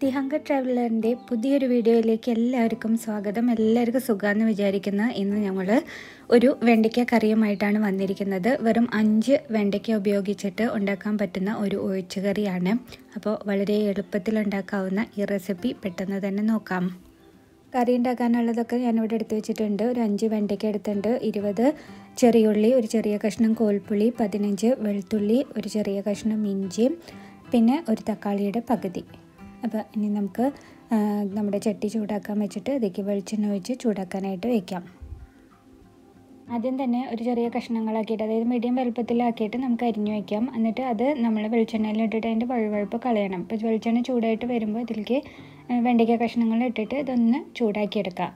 തിഹങ്ക ട്രാവലറിൻ്റെ പുതിയൊരു വീഡിയോയിലേക്ക് എല്ലാവർക്കും സ്വാഗതം എല്ലാവർക്കും സുഖമെന്ന് വിചാരിക്കുന്ന ഇന്ന് ഞങ്ങൾ ഒരു വെണ്ടയ്ക്ക കറിയുമായിട്ടാണ് വന്നിരിക്കുന്നത് വെറും അഞ്ച് വെണ്ടയ്ക്ക ഉപയോഗിച്ചിട്ട് ഉണ്ടാക്കാൻ പറ്റുന്ന ഒരു ഒഴിച്ചുകറിയാണ് അപ്പോൾ വളരെ എളുപ്പത്തിൽ ഉണ്ടാക്കാവുന്ന ഈ റെസിപ്പി പെട്ടെന്ന് തന്നെ നോക്കാം കറി ഉണ്ടാക്കാനുള്ളതൊക്കെ ഞാനിവിടെ എടുത്തു വെച്ചിട്ടുണ്ട് ഒരു അഞ്ച് വെണ്ടയ്ക്ക എടുത്തിട്ടുണ്ട് ഇരുപത് ചെറിയുള്ളി ഒരു ചെറിയ കഷ്ണം കോൽപ്പുളി പതിനഞ്ച് വെളുത്തുള്ളി ഒരു ചെറിയ കഷ്ണം ഇഞ്ചി പിന്നെ ഒരു തക്കാളിയുടെ പകുതി അപ്പോൾ ഇനി നമുക്ക് ആ, നമ്മുടെ ചട്ടി ചൂടാക്കാൻ വെച്ചിട്ട് അതിലേക്ക് വെളിച്ചെണ്ണ ഒഴിച്ച് ചൂടാക്കാനായിട്ട് വയ്ക്കാം ആദ്യം തന്നെ ഒരു ചെറിയ കഷ്ണങ്ങളാക്കിയിട്ട് അതായത് മീഡിയം വലുപ്പത്തിലാക്കിയിട്ട് നമുക്ക് അരിഞ്ഞു വയ്ക്കാം എന്നിട്ട് അത് നമ്മൾ വെളിച്ചെണ്ണയിൽ ഇട്ടിട്ട് അതിൻ്റെ വഴുവഴുപ്പ് കളയണം ഇപ്പോൾ വെളിച്ചെണ്ണ ചൂടായിട്ട് വരുമ്പോൾ ഇതിലേക്ക് ആ, വെണ്ടയ്ക്ക കഷ്ണങ്ങൾ ഇട്ടിട്ട് ഇതൊന്ന് ചൂടാക്കിയെടുക്കാം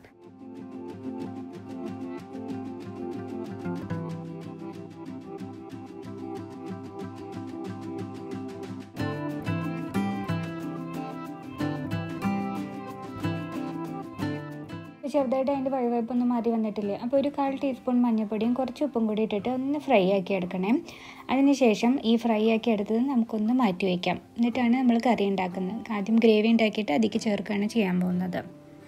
ചെറുതായിട്ട് അതിൻ്റെ വഴുവഴുപ്പൊന്നും മാറി വന്നിട്ടില്ലേ അപ്പോൾ ഒരു കാൽ ടീസ്പൂൺ മഞ്ഞൾപ്പൊടിയും കുറച്ച് ഉപ്പും കൂടി ഇട്ടിട്ട് ഒന്ന് ഫ്രൈ ആക്കി എടുക്കണേ അതിനുശേഷം ഈ ഫ്രൈ ആക്കി എടുത്തത് നമുക്കൊന്ന് മാറ്റി വയ്ക്കാം എന്നിട്ടാണ് നമ്മൾ കറി ഉണ്ടാക്കുന്നത് ആദ്യം ഗ്രേവി ഉണ്ടാക്കിയിട്ട് അതിലേക്ക് ചേർക്കുകയാണ് ചെയ്യാൻ പോകുന്നത്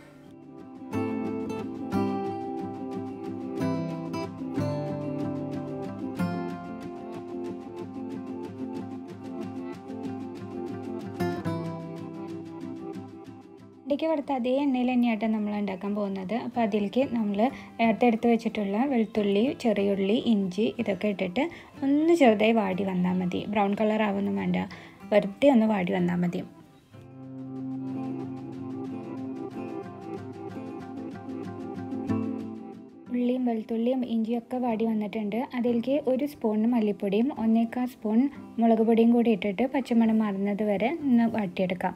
വെണ്ടയ്ക്ക വറുത്ത അതേ എണ്ണയിൽ തന്നെയായിട്ട് നമ്മൾ ഉണ്ടാക്കാൻ പോകുന്നത് അപ്പോൾ അതിലേക്ക് നമ്മൾ നേരത്തെ എടുത്ത് വെച്ചിട്ടുള്ള വെളുത്തുള്ളി ചെറിയുള്ളി ഇഞ്ചി ഇതൊക്കെ ഇട്ടിട്ട് ഒന്ന് ചെറുതായി വാടി വന്നാൽ മതി ബ്രൗൺ കളർ ആവൊന്നും വേണ്ട വെറുതെ ഒന്ന് വാടി വന്നാൽ മതി ഉള്ളിയും വെളുത്തുള്ളിയും ഇഞ്ചിയും ഒക്കെ വാടി വന്നിട്ടുണ്ട് അതിലേക്ക് ഒരു സ്പൂൺ മല്ലിപ്പൊടിയും ഒന്നേക്കാൾ സ്പൂൺ മുളക് പൊടിയും കൂടി ഇട്ടിട്ട് പച്ചമണം മാറുന്നത് വരെ ഒന്ന് വാട്ടിയെടുക്കാം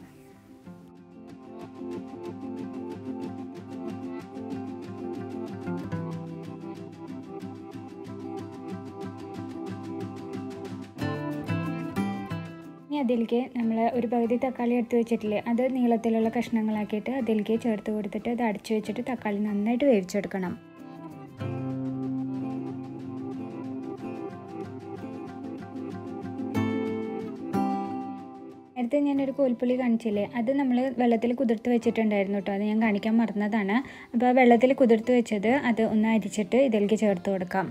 ഇനി അതിലേക്ക് നമ്മൾ ഒരു പകുതി തക്കാളി എടുത്ത് വെച്ചിട്ടില്ലേ അത് നീളത്തിലുള്ള കഷ്ണങ്ങളാക്കിയിട്ട് അതിലേക്ക് ചേർത്ത് കൊടുത്തിട്ട് അത് അടച്ചു വെച്ചിട്ട് തക്കാളി നന്നായിട്ട് വേവിച്ചെടുക്കണം നേരത്തെ ഞാനൊരു കോൽപ്പുളി കാണിച്ചില്ലേ അത് നമ്മൾ വെള്ളത്തിൽ കുതിർത്ത് വെച്ചിട്ടുണ്ടായിരുന്നു കേട്ടോ അത് ഞാൻ കാണിക്കാൻ മറന്നതാണ് അപ്പോൾ ആ വെള്ളത്തിൽ കുതിർത്ത് വെച്ചത് അത് ഒന്ന് അരിച്ചിട്ട് ഇതിലേക്ക് ചേർത്ത് കൊടുക്കാം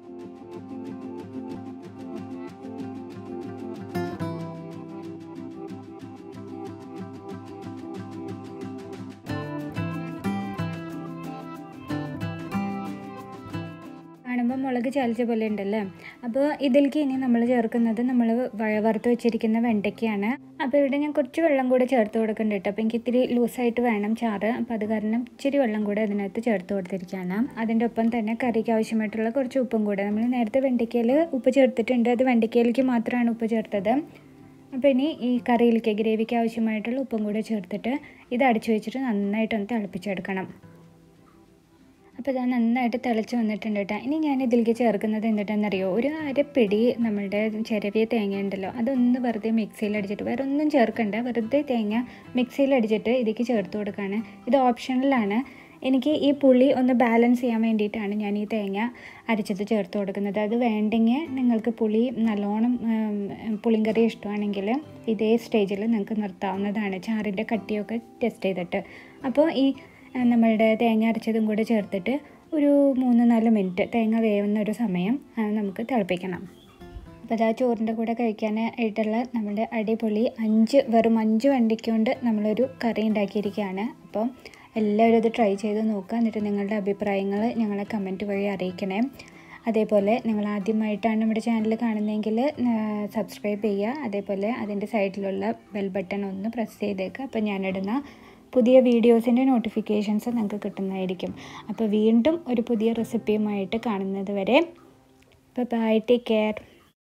കാണുമ്പോൾ മുളക് ചാലിച്ച പോലെ ഉണ്ടല്ലേ അപ്പോൾ ഇതിലേക്ക് ഇനി നമ്മൾ ചേർക്കുന്നത് നമ്മൾ വറുത്ത് വെച്ചിരിക്കുന്ന വെണ്ടയ്ക്കയാണ് അപ്പോൾ ഇവിടെ ഞാൻ കുറച്ച് വെള്ളം കൂടെ ചേർത്ത് കൊടുക്കുന്നുണ്ട് കേട്ടോ അപ്പോൾ എനിക്ക് ഇത്തിരി ലൂസായിട്ട് വേണം ചാറ് അപ്പോൾ അത് കാരണം ഇച്ചിരി വെള്ളം കൂടെ അതിനകത്ത് ചേർത്ത് കൊടുത്തിരിക്കുകയാണ് അതിൻ്റെ ഒപ്പം തന്നെ കറിക്ക് ആവശ്യമായിട്ടുള്ള കുറച്ച് ഉപ്പും കൂടെ നമ്മൾ നേരത്തെ വെണ്ടയ്ക്കയിൽ ഉപ്പ് ചേർത്തിട്ടുണ്ട് അത് വെണ്ടയ്ക്കയിലേക്ക് മാത്രമാണ് ഉപ്പ് ചേർത്തത് അപ്പോൾ ഇനി ഈ കറിയിലേക്ക് ഗ്രേവിക്ക് ആവശ്യമായിട്ടുള്ള ഉപ്പും കൂടെ ചേർത്തിട്ട് ഇത് അടിച്ചു വെച്ചിട്ട് നന്നായിട്ടൊന്ന് തിളപ്പിച്ചെടുക്കണം അപ്പോൾ ഇത് നന്നായിട്ട് തിളച്ച് വന്നിട്ടുണ്ട് കേട്ടോ ഇനി ഞാൻ ഇതിലേക്ക് ചേർക്കുന്നത് എന്നിട്ടെന്നറിയോ ഒരു അരപ്പിടി നമ്മളുടെ ചിരവിയ തേങ്ങ ഉണ്ടല്ലോ അതൊന്ന് വെറുതെ മിക്സിയിൽ അടിച്ചിട്ട് വേറെ ഒന്നും ചേർക്കണ്ട വെറുതെ തേങ്ങ മിക്സിയിൽ അടിച്ചിട്ട് ഇതിലേക്ക് ചേർത്ത് കൊടുക്കുകയാണ് ഇത് ഓപ്ഷണലാണ് എനിക്ക് ഈ പുളി ഒന്ന് ബാലൻസ് ചെയ്യാൻ വേണ്ടിയിട്ടാണ് ഞാൻ ഈ തേങ്ങ അരച്ചത് ചേർത്ത് കൊടുക്കുന്നത് അത് വേണ്ടെങ്കിൽ നിങ്ങൾക്ക് പുളി നല്ലോണം പുളിങ്കറി ഇഷ്ടമാണെങ്കിൽ ഇതേ സ്റ്റേജിൽ നിങ്ങൾക്ക് നിർത്താവുന്നതാണ് ചാറിൻ്റെ കട്ടിയൊക്കെ ടെസ്റ്റ് ചെയ്തിട്ട് അപ്പോൾ ഈ നമ്മളുടെ തേങ്ങ അരച്ചതും കൂടെ ചേർത്തിട്ട് ഒരു മൂന്ന് നാല് മിനിറ്റ് തേങ്ങ വേവുന്ന ഒരു സമയം നമുക്ക് തിളപ്പിക്കണം അപ്പോൾ അത് ആ ചോറിൻ്റെ കൂടെ കഴിക്കാനായിട്ടുള്ള നമ്മുടെ അടിപൊളി അഞ്ച് വെറും അഞ്ച് വണ്ടിക്ക് കൊണ്ട് നമ്മളൊരു കറി ഉണ്ടാക്കിയിരിക്കുകയാണ് അപ്പോൾ എല്ലാവരും ഇത് ട്രൈ ചെയ്ത് നോക്കുക എന്നിട്ട് നിങ്ങളുടെ അഭിപ്രായങ്ങൾ ഞങ്ങളെ കമൻറ്റ് വഴി അറിയിക്കണേ അതേപോലെ നിങ്ങൾ ആദ്യമായിട്ടാണ് നമ്മുടെ ചാനൽ കാണുന്നതെങ്കിൽ സബ്സ്ക്രൈബ് ചെയ്യുക അതേപോലെ അതിൻ്റെ സൈഡിലുള്ള ബെൽ ബട്ടൺ ഒന്ന് പ്രസ് ചെയ്തേക്കുക അപ്പോൾ ഞാനിടുന്ന പുതിയ വീഡിയോസിൻ്റെ നോട്ടിഫിക്കേഷൻസ് നിങ്ങൾക്ക് കിട്ടുന്നതായിരിക്കും അപ്പോൾ വീണ്ടും ഒരു പുതിയ റെസിപ്പിയുമായിട്ട് കാണുന്നത് വരെ ബൈ ടേക്ക് കെയർ